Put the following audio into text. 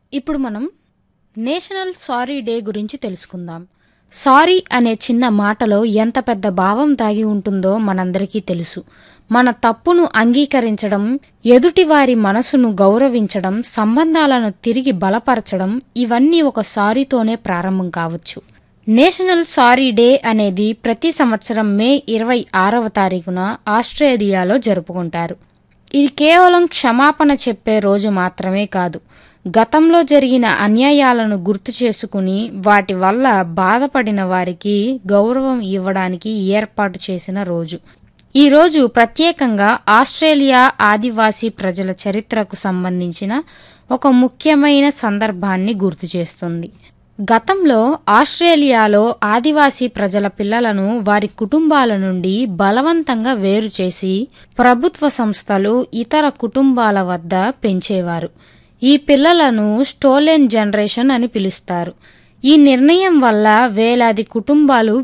ఇప్పుడు మనం national sorry day గురించి తెలుసుకుందాం సారీ అనే చిన్న మాటలో ఎంత పెద్ద భావం దాగి ఉంటుందో మనందరికీ తెలుసు మన తప్పును అంగీకరించడం ఎదుటివారి మనసును గౌరవించడం సంబంధాలను తిరిగి బలపరచడం ఇవన్నీ ఒక సారీతోనే ప్రారంభం కావచ్చు నేషనల్ సారీ డే అనేది ప్రతి సంవత్సరం మే ఇరవై ఆరవ తారీఖున ఆస్ట్రేలియాలో జరుపుకుంటారు ఇది కేవలం క్షమాపణ చెప్పే రోజు మాత్రమే కాదు గతంలో జరిగిన అన్యాయాలను గుర్తు చేసుకుని వాటి వల్ల బాధపడిన వారికి గౌరవం ఇవ్వడానికి ఏర్పాటు చేసిన రోజు ఈ రోజు ప్రత్యేకంగా ఆస్ట్రేలియా ఆదివాసీ ప్రజల చరిత్రకు సంబంధించిన ఒక ముఖ్యమైన సందర్భాన్ని గుర్తు చేస్తుంది గతంలో ఆస్ట్రేలియాలో ఆదివాసీ ప్రజల పిల్లలను వారి కుటుంబాల నుండి బలవంతంగా వేరు చేసి ప్రభుత్వ సంస్థలు ఇతర కుటుంబాల వద్ద పెంచేవారు ఈ పిల్లలను స్టోలెన్ జనరేషన్ అని పిలుస్తారు ఈ నిర్ణయం వల్ల వేలాది కుటుంబాలు